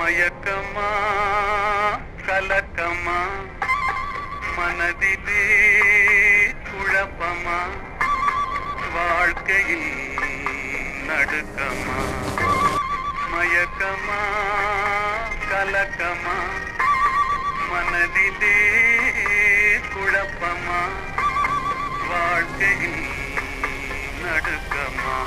மயக்கமா கலக்கமா மனதிலே குழப்பமா வாழ்க்கையில் நடுக்கமா மயக்கமா கலக்கமா மனதிலே குழப்பமா வாழ்க்கையில் நடுக்கமா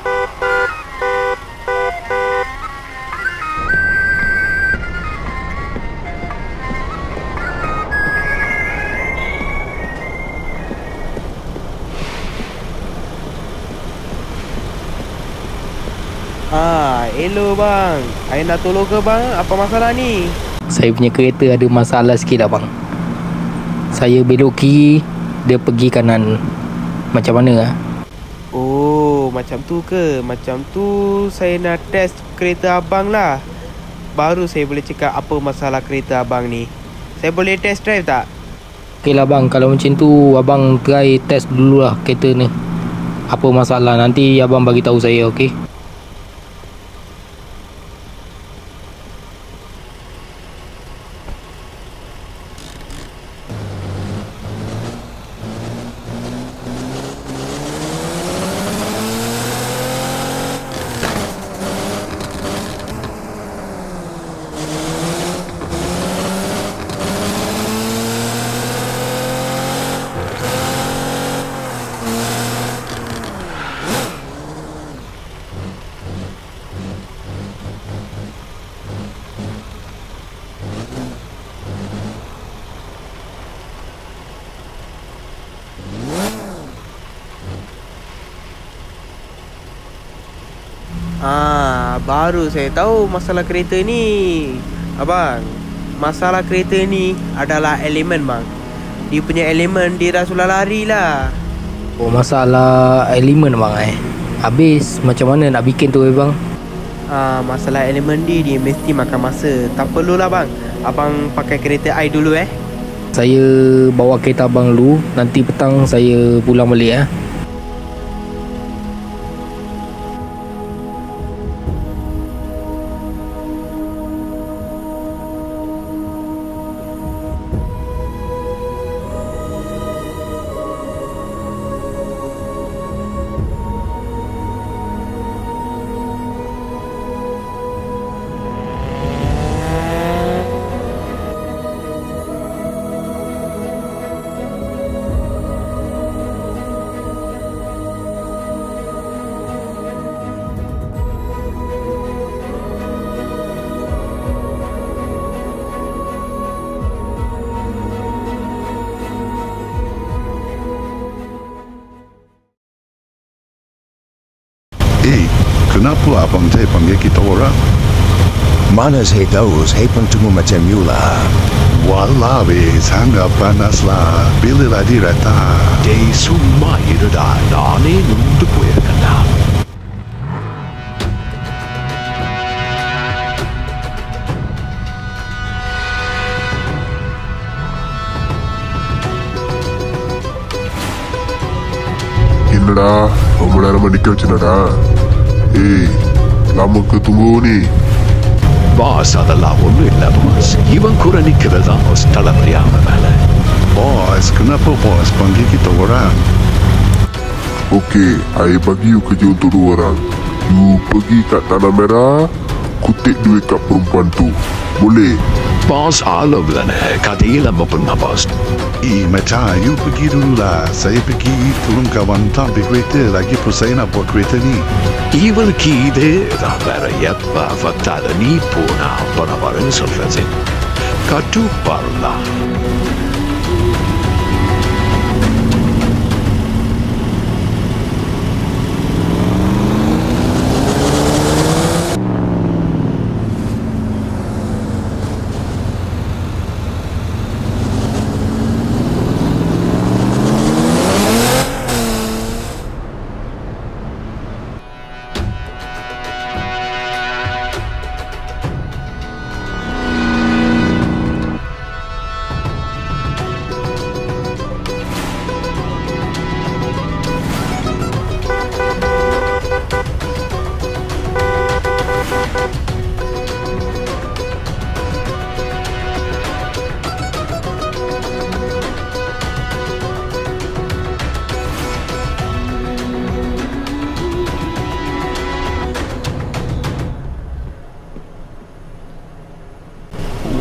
Ah, hello bang. Saya nak tolong ke bang? Apa masalah ni? Saya punya kereta ada masalah sikit abang Saya belok kiri Dia pergi kanan Macam mana ah? Oh, macam tu ke? Macam tu saya nak test kereta abang lah. Baru saya boleh cakap apa masalah kereta abang ni. Saya boleh test drive tak? Okey lah bang Kalau macam tu Abang try test dulu lah kereta ni Apa masalah Nanti abang bagi tahu saya okey Ah, baru saya tahu masalah kereta ni. Abang, masalah kereta ni adalah elemen bang. Dia punya elemen dia dah sulah lari lah. Oh masalah elemen bang eh Habis macam mana nak bikin tu eh bang Ah, masalah elemen dia dia mesti makan masa. Tak perlulah bang. Abang pakai kereta I dulu eh. Saya bawa kereta abang dulu Nanti petang saya pulang balik eh Eh, kenapa abang saya panggil kita orang? Mana saya tahu, saya pun tunggu macam you lah. Walau eh, sangat panas lah. Bila lah dia datang? Di semua itu dah nani untuk kuih kenal. என்னடா ரொம்ப நேரமா நிக்க வச்சுனடா ஏய் நமக்கு தூங்கு நீ pass அதெல்லாம் ஒன்றும் இல்லை பாஸ் இவன் கூட நிற்கிறது தான் பாஸ் தலைமையான வேலை Bos, kenapa bos panggil kita orang? Okey, I bagi you kerja untuk dua orang You pergi kat Tanah Merah Kutip duit kat perempuan tu Boleh? Boss ஆளும் தானே கதையில் நம்ம பண்ண boss Eh, macam you pergi dulu lah. Saya pergi turun kawan tak ambil kereta. Lagi pun saya nak buat kereta ni. இவனுக்கு இதே தான் வேற எப்ப வந்தால நீ போனா பரவாயில்லன்னு சொல்றது கட்டுப்பாடுலாம்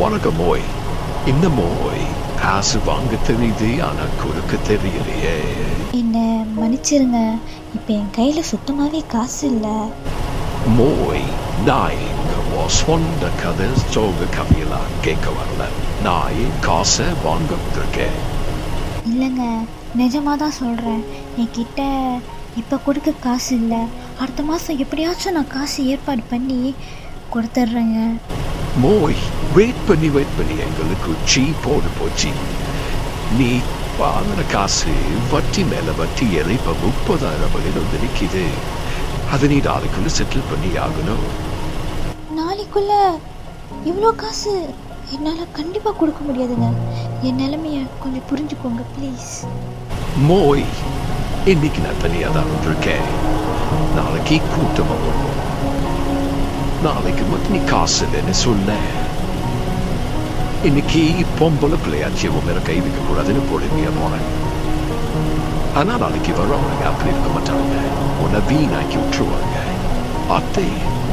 வணக்கம் மோய் இந்த மோய் காசு வாங்க தெரியுது ஆனா கொடுக்க தெரியலையே என்ன மன்னிச்சிருங்க இப்போ என் கையில் சுத்தமாகவே காசு இல்லை மோய் நான் இங்க உன் சொந்த கதை சோக கதையெல்லாம் கேட்க வரல நான் என் காசை வாங்க வந்திருக்கேன் இல்லைங்க நிஜமாக தான் சொல்கிறேன் என்கிட்ட இப்போ கொடுக்க காசு இல்லை அடுத்த மாதம் எப்படியாச்சும் நான் காசு ஏற்பாடு பண்ணி கொடுத்துட்றேங்க மோய் வெயிட் பண்ணி வெயிட் பண்ணி எங்களுக்கு சீ போடு போச்சு நீ வாங்கின காசு வட்டி மேல வட்டி ஏறி இப்ப முப்பதாயிரம் வகையில் வந்து நிக்குது அதை நீ நாளைக்குள்ள செட்டில் பண்ணி ஆகணும் நாளைக்குள்ள இவ்வளோ காசு என்னால் கண்டிப்பாக கொடுக்க முடியாதுங்க என் நிலைமைய கொஞ்சம் புரிஞ்சுக்கோங்க ப்ளீஸ் மோய் இன்னைக்கு நான் தனியா தான் வந்திருக்கேன் நாளைக்கு கூட்டமா வருவோம் நாளைக்கு மட்டும் நீ காசு இல்லைன்னு சொல்ல இன்னைக்கு பொம்பளை பிள்ளையாச்சி உன் மேல கை வைக்க கூடாதுன்னு பொறுமையா போனேன் ஆனா நாளைக்கு வர்றவங்க அப்படி இருக்க மாட்டாங்க உன்னை வீணாக்கி விட்டுருவாங்க அத்தை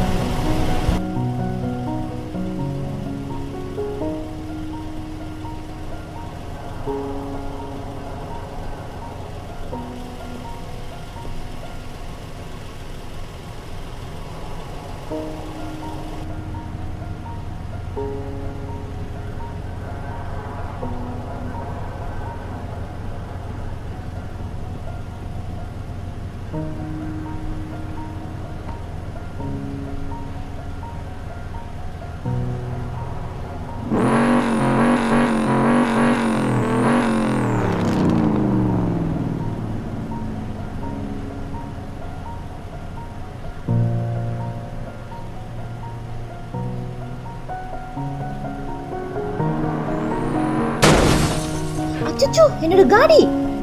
அச்சச்சோ என்னோட காடி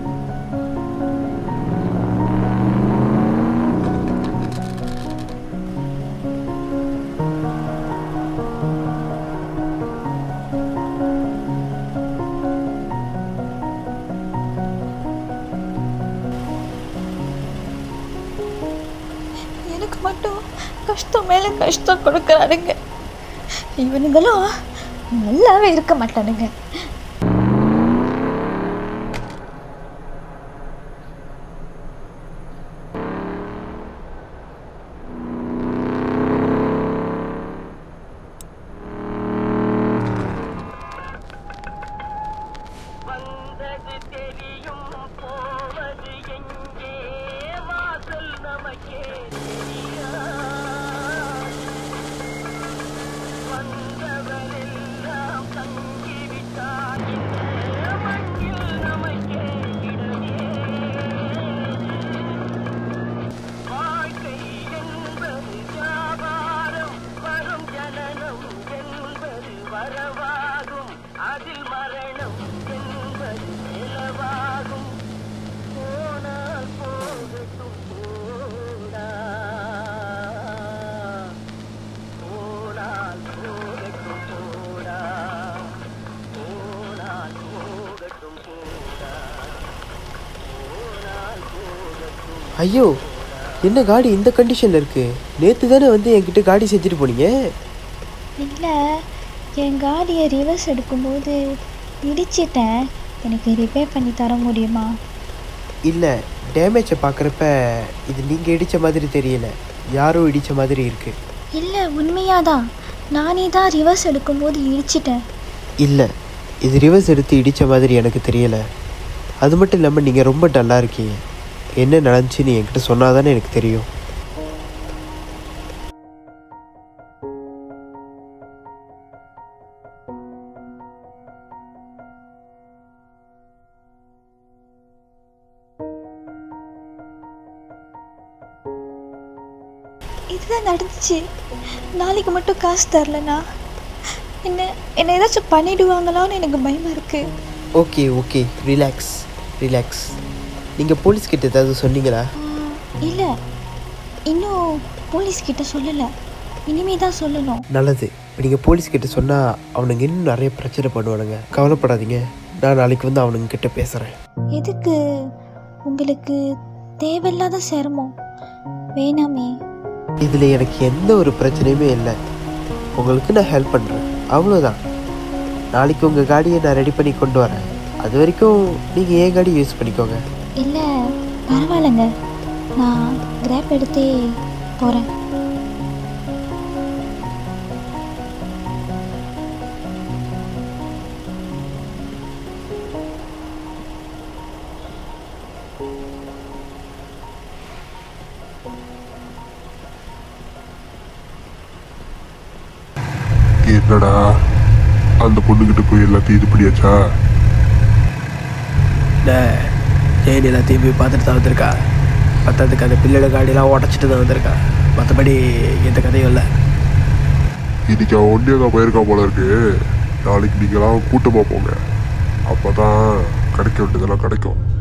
எனக்கு மட்டும் கஷ்டம் மேல கஷ்டம் கொடுக்குறானுங்க இவனுங்களும் நல்லாவே இருக்க மாட்டானுங்க வந்தது தெரியும் போவது எங்கே வாசல் நமக்கே வந்தவரெல்லாம் தங்கிவிட்டார் இந்த மண்ணில் நமக்கே இடமே வாழ்க்கை என்பது வியாபாரம் வரும் ஜனனம் என்பது வரவாகும் அதில் மரணம் என்பது நிலவாகும் போனால் போகட்டும் போடா போனால் போகட்டும் போடா போனால் போகட்டும் போடா போனால் போகட்டும் ஐயோ என்ன காடி இந்த கண்டிஷனில் இருக்கு நேற்று தானே வந்து என்கிட்ட காடி செஞ்சுட்டு போனீங்க இல்லை என் காடியை ரிவர்ஸ் எடுக்கும்போது இடிச்சிட்டேன் எனக்கு ரிப்பேர் பண்ணி தர முடியுமா இல்லை டேமேஜை பார்க்குறப்ப இது நீங்கள் இடித்த மாதிரி தெரியல யாரோ இடித்த மாதிரி இருக்கு இல்லை உண்மையாதான் நானே தான் ரிவர்ஸ் எடுக்கும்போது இடிச்சிட்டேன் இல்லை இது ரிவர்ஸ் எடுத்து இடித்த மாதிரி எனக்கு தெரியல அது மட்டும் இல்லாமல் நீங்கள் ரொம்ப டல்லாக இருக்கீங்க என்ன நடந்துச்சுன்னு என்கிட்ட சொன்னால் தானே எனக்கு தெரியும் இதுதான் நடந்துச்சு நாளைக்கு மட்டும் காசு தரலண்ணா என்ன என்ன ஏதாச்சும் பண்ணிடுவாங்களான்னு எனக்கு பயமாக இருக்குது ஓகே ஓகே ரிலாக்ஸ் ரிலாக்ஸ் நீங்கள் போலீஸ் கிட்ட ஏதாவது சொன்னீங்களா இல்லை இன்னும் போலீஸ் கிட்ட சொல்லலை இனிமே தான் சொல்லணும் நல்லது நீங்கள் போலீஸ் கிட்ட சொன்னால் அவனுங்க இன்னும் நிறைய பிரச்சனை பண்ணுவானுங்க கவலைப்படாதீங்க நான் நாளைக்கு வந்து அவனுங்க கிட்ட பேசுகிறேன் எதுக்கு உங்களுக்கு தேவையில்லாத சிரமம் வேணாமே இதில் எனக்கு எந்த ஒரு பிரச்சனையுமே இல்லை உங்களுக்கு நான் ஹெல்ப் பண்ணுறேன் அவ்வளோதான் நாளைக்கு உங்கள் காடியை நான் ரெடி பண்ணி கொண்டு வரேன் அது வரைக்கும் நீங்கள் என் காடி யூஸ் பண்ணிக்கோங்க இல்லை பரவாயில்லைங்க நான் கிராப் எடுத்தே போகிறேன் என்னடா அந்த பொண்ணுகிட்ட போய் எல்லாத்தையும் இது பண்ணியாச்சா ஜெயின் எல்லாத்தையும் போய் பார்த்துட்டு தான் வந்திருக்கா பத்தாதுக்கு அந்த பிள்ளையோட காடியெல்லாம் உடச்சிட்டு தான் வந்திருக்கா மற்றபடி எந்த கதையும் இல்லை இன்னைக்கு அவன் ஒண்டியே தான் போயிருக்கான் போல இருக்கு நாளைக்கு நீங்களாம் கூட்டமாக போங்க அப்பதான் கிடைக்க வேண்டியதெல்லாம் கிடைக்கும்